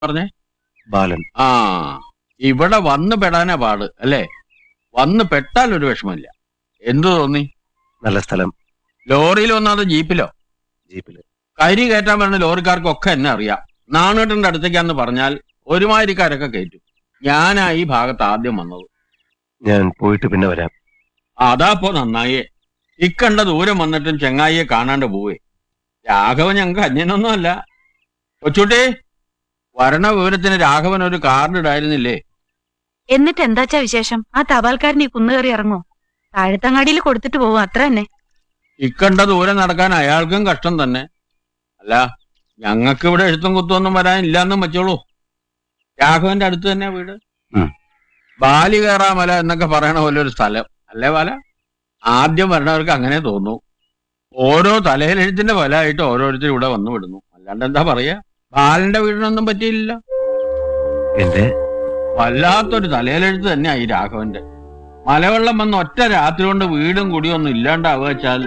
പറഞ്ഞേ ബാലൻ ആ ഇവിടെ വന്ന് പെടാനാ പാട് അല്ലേ വന്ന് പെട്ടാൽ ഒരു വിഷമമില്ല എന്തു തോന്നി നല്ല സ്ഥലം ലോറിയിൽ വന്നത് ജീപ്പിലോ ജീപ്പില് കരി കയറ്റാൻ വരുന്ന ലോറിക്കാർക്കൊക്കെ എന്നെ അറിയാം നാണേട്ടന്റെ അടുത്തേക്കാന്ന് പറഞ്ഞാൽ ഒരുമാതിരിക്കാരൊക്കെ കയറ്റും ഞാനാ ഈ ഭാഗത്ത് ആദ്യം വന്നത് ഞാൻ പോയിട്ട് പിന്നെ വരാം അതാപ്പോ നന്നായേ ഇക്കണ്ട ദൂരം വന്നിട്ടും ചെങ്ങായിയെ കാണാണ്ട് പോവേ രാഘവൻ ഞങ്ങൾക്ക് അന്യനൊന്നും അല്ല കൊച്ചുട്ടി വരണ വിവരത്തിന് രാഘവൻ ഒരു കാർഡ് ഇടായിരുന്നില്ലേ എന്നിട്ട് എന്താച്ചാ വിശേഷം ആ തപാൽക്കാരൻ ഈ കുന്നുകയറി ഇറങ്ങോ താഴത്തങ്ങാടിയിൽ കൊടുത്തിട്ട് പോകും അത്ര തന്നെ ഇക്കണ്ട ദൂരം നടക്കാൻ അയാൾക്കും കഷ്ടം തന്നെ അല്ല ഞങ്ങൾക്ക് ഇവിടെ എഴുത്തും കുത്തൊന്നും വരാനില്ലാന്നും വെച്ചോളൂ രാഘവന്റെ അടുത്ത് തന്നെ വീട് ഉം. ബാലി കയറാമല എന്നൊക്കെ പറയണ പോലെ ഒരു സ്ഥലം അല്ലേ ബാല ആദ്യം വരണവർക്ക് അങ്ങനെ തോന്നൂ ഓരോ തലയിലെഴുത്തിന്റെ ഫലമായിട്ട് ഓരോരുത്തരും ഇവിടെ വന്നു വിടുന്നു അല്ലാണ്ട് എന്താ പറയാ ബാലന്റെ വീടിനൊന്നും പറ്റിയില്ല എന്റെ വല്ലാത്തൊരു തലയിലെഴുത്ത് തന്നെയാ ഈ രാഘവന്റെ മലവെള്ളം വന്ന് ഒറ്റ രാത്രി കൊണ്ട് വീടും കുടിയൊന്നും ഇല്ലാണ്ടാവുക വെച്ചാൽ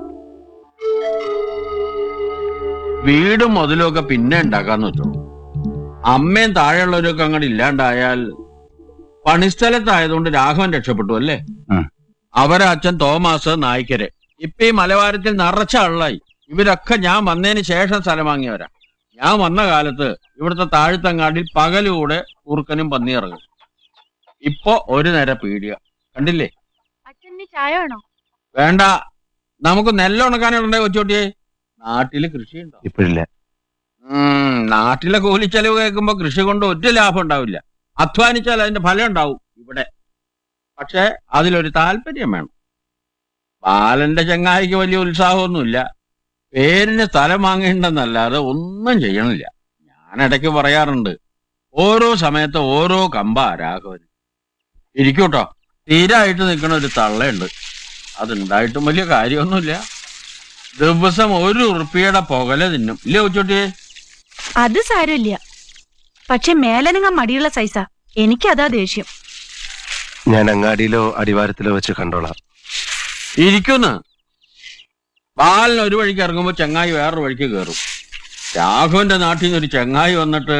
വീടും മുതലും ഒക്കെ പിന്നെ ഉണ്ടാക്കാന്ന് വെച്ചോളൂ അമ്മയും താഴെയുള്ളവരൊക്കെ അങ്ങോട്ട് ഇല്ലാണ്ടായാൽ പണിസ്ഥലത്തായതുകൊണ്ട് രാഘവൻ രക്ഷപ്പെട്ടു അല്ലേ ഉം. അവരെ അച്ഛൻ തോമാസ് നായ്ക്കരെ ഇപ്പൊ ഈ മലവാരത്തിൽ നിറച്ച ആളായി ഇവരൊക്കെ ഞാൻ വന്നതിന് ശേഷം സ്ഥലം വാങ്ങിയവരാ ഞാൻ വന്ന കാലത്ത് ഇവിടുത്തെ താഴ്ത്തങ്ങാടിൽ പകലൂടെ കുറുക്കനും പന്നിയിറങ്ങും ഇപ്പൊ ഒരു നേര പീടിയ കണ്ടില്ലേ അച്ഛന് ചായ വേണോ വേണ്ട നമുക്ക് നെല്ലുണക്കാനുണ്ടേ കൊച്ചോട്ടിയെ നാട്ടില് കൃഷിയുണ്ടോ ഇപ്പോഴില്ല ഉം നാട്ടിലെ കൂലിച്ചെലവ് കേൾക്കുമ്പോ കൃഷി കൊണ്ട് ഒരു ലാഭം ഉണ്ടാവില്ല അധ്വാനിച്ചാൽ അതിന്റെ ഫലം ഉണ്ടാവും ഇവിടെ പക്ഷെ അതിലൊരു താല്പര്യം വേണം ബാലന്റെ ചങ്ങായിക്ക് വലിയ ഉത്സാഹമൊന്നുമില്ല പേരിന് സ്ഥലം വാങ്ങേണ്ടെന്നല്ലാതെ ഒന്നും ചെയ്യണില്ല ഞാൻ ഇടയ്ക്ക് പറയാറുണ്ട് ഓരോ സമയത്ത് ഓരോ കമ്പ രാഘവൻ ഇരിക്കൂട്ടോ തീരായിട്ട് നിൽക്കണ ഒരു തള്ളയുണ്ട് അതുണ്ടായിട്ടും വലിയ കാര്യമൊന്നുമില്ല ദിവസം ഒരു ഉറുപ്പിയുടെ പുകല തിന്നും ഇല്ലേ ഉച്ചോട്ടിയെ അത് സാരമില്ല പക്ഷെ മേലനങ്ങ മടിയുള്ള സൈസാ എനിക്കതാ ദേഷ്യം ഞാൻ അങ്ങാടിയിലോ അടിവാരത്തിലോ വെച്ച് കണ്ടോളാം ഇരിക്കുന്നു ബാലൻ ഒരു വഴിക്ക് ഇറങ്ങുമ്പോ ചെങ്ങായി വേറൊരു വഴിക്ക് കയറും രാഘവന്റെ നാട്ടിൽ നിന്ന് ഒരു ചെങ്ങായി വന്നിട്ട്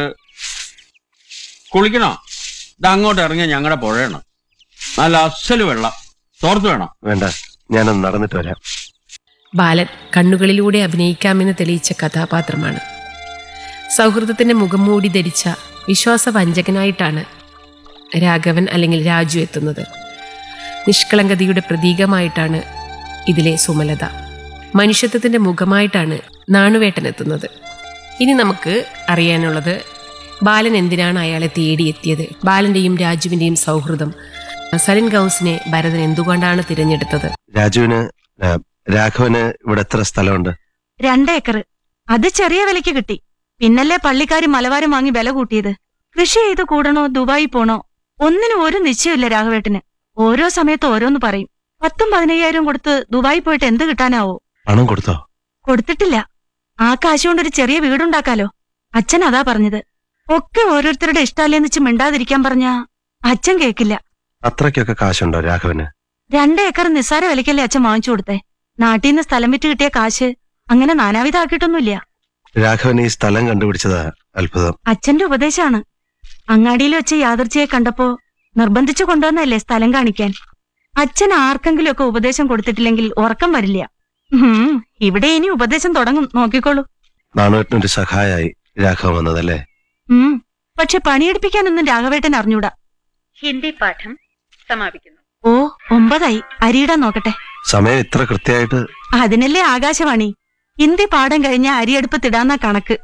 കുളിക്കണോ ഇത് അങ്ങോട്ട് ഇറങ്ങിയ ഞങ്ങളുടെ പുഴയാണ് നല്ല അസല് വെള്ളം തോർത്ത് വേണം വേണ്ട ഞാനൊന്ന് നടന്നിട്ട് വരാം ബാലൻ കണ്ണുകളിലൂടെ അഭിനയിക്കാമെന്ന് തെളിയിച്ച കഥാപാത്രമാണ് സൗഹൃദത്തിന്റെ മുഖം മൂടി ധരിച്ച വിശ്വാസവഞ്ചകനായിട്ടാണ് രാഘവൻ അല്ലെങ്കിൽ രാജു എത്തുന്നത് നിഷ്കളങ്കതയുടെ പ്രതീകമായിട്ടാണ് ഇതിലെ സുമലത മനുഷ്യത്വത്തിന്റെ മുഖമായിട്ടാണ് നാണുവേട്ടൻ എത്തുന്നത് ഇനി നമുക്ക് അറിയാനുള്ളത് ബാലൻ എന്തിനാണ് അയാളെ തേടിയെത്തിയത് ബാലന്റെയും രാജുവിന്റെയും സൗഹൃദം സലിൻ ഗൗസിനെ ഭരതൻ എന്തുകൊണ്ടാണ് തിരഞ്ഞെടുത്തത് രാജുവിന് ആ, രാഘവന് ഇവിടെ എത്ര സ്ഥലമുണ്ട് രണ്ടേക്കർ അത് ചെറിയ വിലയ്ക്ക് കിട്ടി പിന്നല്ലേ പള്ളിക്കാരും മലവാരം വാങ്ങി വില കൂട്ടിയത് കൃഷി ചെയ്ത് കൂടണോ ദുബായി പോണോ ഒന്നിനും ഒരു നിശ്ചയമില്ല രാഘവേട്ടന് ഓരോ സമയത്ത് ഓരോന്ന് പറയും പത്തും പതിനയ്യായിരം കൊടുത്ത് ദുബായി പോയിട്ട് എന്ത് കിട്ടാനാവോ പണം കൊടുത്തോ കൊടുത്തിട്ടില്ല ആ കാശ് കൊണ്ടൊരു ചെറിയ വീടുണ്ടാക്കാലോ അച്ഛൻ അതാ പറഞ്ഞത് ഒക്കെ ഓരോരുത്തരുടെ ഇഷ്ടമല്ലേന്ന് വെച്ച് മിണ്ടാതിരിക്കാൻ പറഞ്ഞ അച്ഛൻ കേക്കില്ല അത്രയ്ക്കൊക്കെ കാശുണ്ടോ രാഘവന് രണ്ട് ഏക്കർ നിസ്സാര വിലയ്ക്കല്ലേ അച്ഛൻ വാങ്ങിച്ചു കൊടുത്തേ നാട്ടിൽ നിന്ന് സ്ഥലം വിറ്റ് കിട്ടിയ കാശ് അങ്ങനെ നാനാവിധാക്കിയിട്ടൊന്നുമില്ല രാഘവൻ ഈ സ്ഥലം കണ്ടുപിടിച്ചതാ അത്ഭുതം അച്ഛന്റെ ഉപദേശമാണ് അങ്ങാടിയിൽ വെച്ച് യാദർച്ചയെ കണ്ടപ്പോ നിർബന്ധിച്ചു കൊണ്ടുവന്നല്ലേ സ്ഥലം കാണിക്കാൻ അച്ഛൻ ആർക്കെങ്കിലുമൊക്കെ ഉപദേശം കൊടുത്തിട്ടില്ലെങ്കിൽ ഉറക്കം വരില്ല ഉം, ഇവിടെ ഇനി ഉപദേശം തുടങ്ങും നോക്കിക്കോളൂ നാണുവേട്ടനൊരു സഹായായി രാഘവൻ വന്നതല്ലേ ഉം പക്ഷെ പണിയെടുപ്പിക്കാനൊന്നും രാഘവേട്ടൻ അറിഞ്ഞൂടാ ഹിന്ദി പാഠം സമാപിക്കുന്നു ഓ ഒമ്പതായി അരിയിടാൻ നോക്കട്ടെ സമയം ഇത്ര കൃത്യമായിട്ട് അതിനല്ലേ ആകാശവാണി ഹിന്ദി പാഠം കഴിഞ്ഞ അരിയടുപ്പത്തിടാന്ന കണക്ക്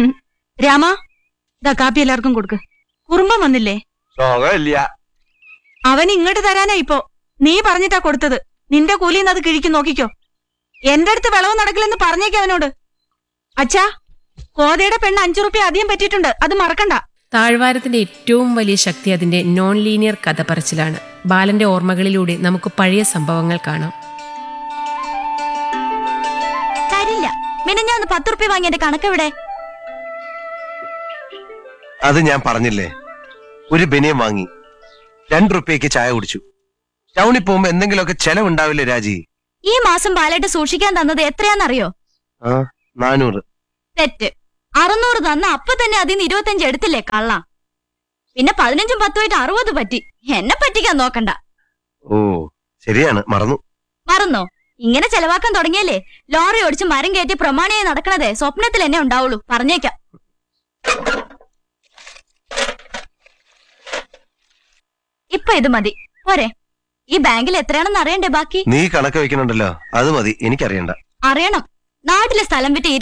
രാമ ഇതാ കാപ്പി എല്ലാവർക്കും കൊടുക്ക് കുറുമ്പം വന്നില്ലേ സുഖമില്ല അവൻ ഇങ്ങോട്ട് തരാനാ ഇപ്പോ നീ പറഞ്ഞിട്ടാ കൊടുത്തത് നിന്റെ കൂലിന്ന് അത് കിഴിക്കും നോക്കിക്കോ എന്റെ അടുത്ത് വിളവ് നടക്കില്ലെന്ന് പറഞ്ഞേക്ക് അവനോട് അച്ഛാ കോതയുടെ പെണ്ണ് അഞ്ചു റുപ്യ അധികം പറ്റിയിട്ടുണ്ട് അത് മറക്കണ്ട താഴ്വാരത്തിന്റെ ഏറ്റവും വലിയ ശക്തി അതിന്റെ നോൺ ലീനിയർ കഥ പറച്ചിലാണ് ബാലന്റെ ഓർമ്മകളിലൂടെ നമുക്ക് പഴയ സംഭവങ്ങൾ കാണാം തരില്ല പിന്നെ ഞാൻ പത്ത് റുപ്യ വാങ്ങി എന്റെ കണക്കെവിടെ അത് ഞാൻ പറഞ്ഞില്ലേ ഒരു ബനിയം വാങ്ങി രണ്ട് റുപ്യക്ക് ചായ കുടിച്ചു ടൗണിൽ പോകുമ്പോ എന്തെങ്കിലുമൊക്കെ ചെലവുണ്ടാവില്ലേ രാജി ഈ മാസം ബാലേട്ട് സൂക്ഷിക്കാൻ തന്നത് എത്രയാന്നറിയോ ആ നാനൂറ് തെറ്റ് അറുന്നൂറ് തന്ന അപ്പൊ തന്നെ അതിന്ന് ഇരുപത്തഞ്ച് എടുത്തില്ലേ കള്ള പിന്നെ പതിനഞ്ചും പത്തുമായിട്ട് അറുപത് പറ്റി എന്നെ പറ്റിക്കാൻ നോക്കണ്ട ഓ ശരിയാണ് മറന്നു മറന്നോ ഇങ്ങനെ ചെലവാക്കാൻ തുടങ്ങിയല്ലേ ലോറി ഓടിച്ച് മരം കയറ്റി പ്രമാണിയായി നടക്കണതേ സ്വപ്നത്തിൽ എന്നെ ഉണ്ടാവുള്ളൂ പറഞ്ഞേക്കാം ഇപ്പൊ ഇത് മതി പോരെ ഈ ബാങ്കിൽ എത്രയാണെന്ന് അറിയണ്ടേ ബാക്കി നീ കണക്ക് വെക്കണുണ്ടല്ലോ അത് മതി എനിക്കറിയണ്ട അറിയണം നാട്ടിലെ സ്ഥലം വിറ്റ്